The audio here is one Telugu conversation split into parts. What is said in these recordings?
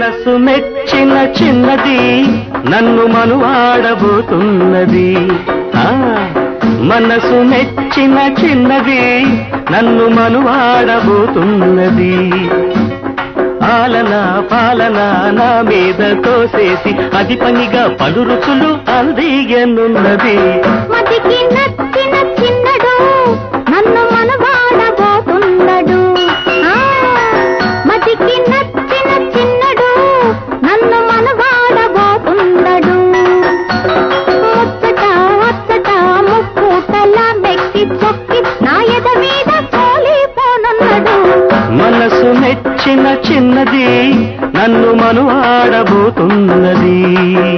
మనసు మెచ్చిన చిన్నది నన్ను మనువాడబోతున్నది ఆ మనసు మెచ్చిన చిన్నది నన్ను మనువాడబోతున్నది ఆలన పాలన నా మీద తోసేసి అది పనిగా పలు రుచులు అందియనున్నది మతికి నచ్చిన చిన్నడు నన్ను మనవాడబోతున్నాడు ఆ, మతికి నచ్చిన చిన్నడు నన్ను మనవాడబోతున్నాడు ముచ్చట ముచ్చట ముక్కుటల మెక్కి చొక్కి నా ఎద మీద కోలిపోనున్నాడు మనసు మెచ్చిన చిన్నది నన్ను మనువాడబోతున్నది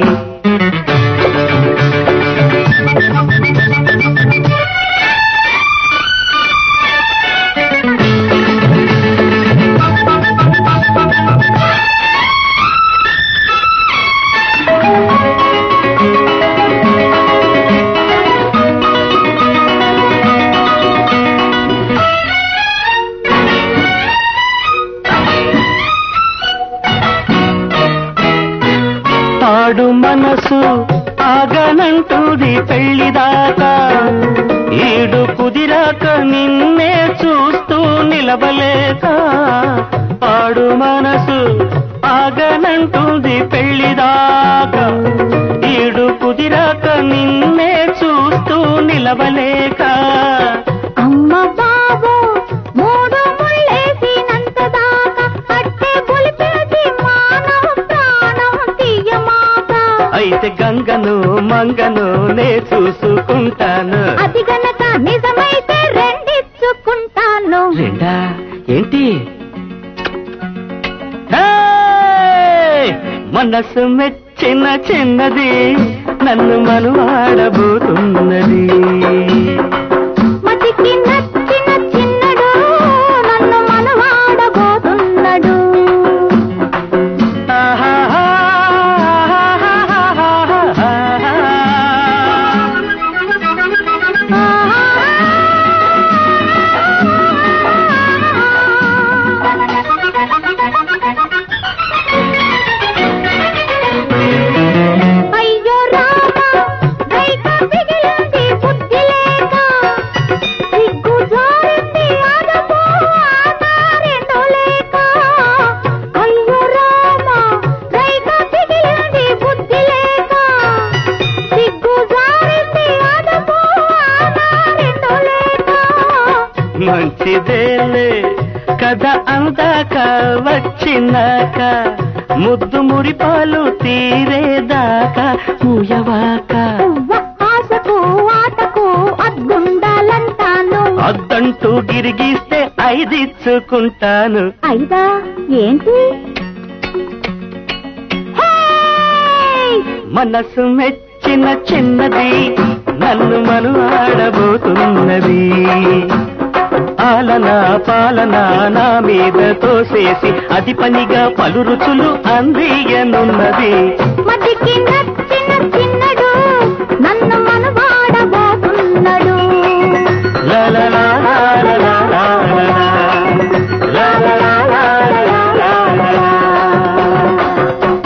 ఆడు మనసు ఆగనంటుంది పెళ్లిదాకా ఈడు కుదిరాక నిన్నే చూస్తూ నిలవలేక ఆడు మనసు ఆగనంటుంది పెళ్లిదాకా ఈడు కుదిరాక నిన్నే చూస్తూ నిలవలేక అమ్మ బాబు మూడు ముళ్ళేసినంత దాకా అట్టే పులిపేసి మానవ ప్రాణం తీయమాక అయితే గంగను మంగను నే చూసుకుంటాను అది గనక నిజమైతే రెండిచ్చుకుంటాను రెండా ఏంటి హేయ్! మనసు మెచ్చిన చిన్నది నన్ను మనువాడబోతున్నది మతికి నచ్చిన చిన్నడు నన్ను మనవాడబోతున్నాడు అయ్యో రామ రైక పిగిలింది బుద్ధి లేక సిగ్గు జారింది అదపు ఆధారెండు లేక అయ్యో రామ రైక పిగిలింది బుద్ధి లేక సిగ్గు జారింది అదపు ఆధారెండు లేక మంచిదేలే కథ అందాక వచ్చినాక ముద్దు మురిపాలు తీరేదాకా మూయవాక పువ్వ ఆశకు ఆటకు అద్గుండాలంటాను అద్దంటూ గిరిగిస్తే ఐదిచ్చుకుంటాను అయిదా ఏంటి హేయ్! మనసు మెచ్చిన చిన్నది నన్ను మను ఆడబోతున్నది ఆలన పాలన నా మీద తోసేసి అది పనిగా పలు రుచులు అందియనున్నది మతికి